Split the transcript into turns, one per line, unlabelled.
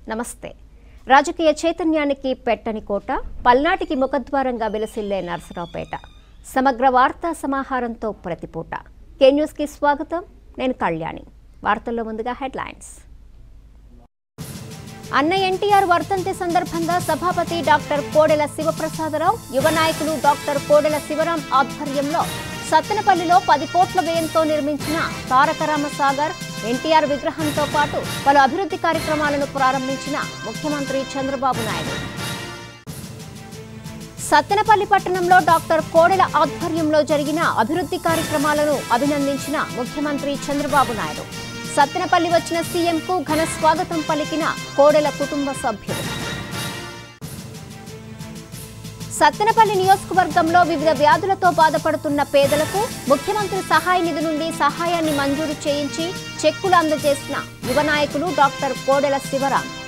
నమస్తే రాజకీయ చైతన్యానికి పెట్టని కోట పల్నాటికి ముఖద్వారంగా విలసిల్లే నరసరావుపేట సమగ్ర వార్తా సమాహారంతో ప్రతిపూట కే న్యూస్కి స్వాగతం నేను కళ్యాణి వార్తల్లో ముందుగా హెడ్లైన్స్ అన్న ఎన్టీఆర్ వర్ధంతి సందర్భంగా సభాపతి డాక్టర్ కోడెల శివప్రసాదరావు యువ నాయకులు డాక్టర్ కోడెల శివరాం ఆధ్వర్యంలో సత్తెనపల్లిలో పది కోట్ల వ్యయంతో నిర్మించిన తారకరామ సాగర్ ఎన్టీఆర్ విగ్రహంతో పాటు పలు అభివృద్ధి కార్యక్రమాలను ప్రారంభించిన ముఖ్యమంత్రి చంద్రబాబు నాయుడు సత్తెనపల్లి పట్టణంలో డాక్టర్ కోడెల ఆధ్వర్యంలో జరిగిన అభివృద్ధి కార్యక్రమాలను అభినందించిన ముఖ్యమంత్రి చంద్రబాబు నాయుడు సత్తెనపల్లి వచ్చిన సీఎంకు ఘన స్వాగతం పలికిన కోడెల కుటుంబ సభ్యులు సత్తెనపల్లి నియోజకవర్గంలో వివిధ వ్యాధులతో బాధపడుతున్న పేదలకు ముఖ్యమంత్రి సహాయ నిధి నుండి సహాయాన్ని మంజూరు చేయించి చెక్కులు అందజేసిన యువ నాయకులు డాక్టర్ కోడెల శివరాం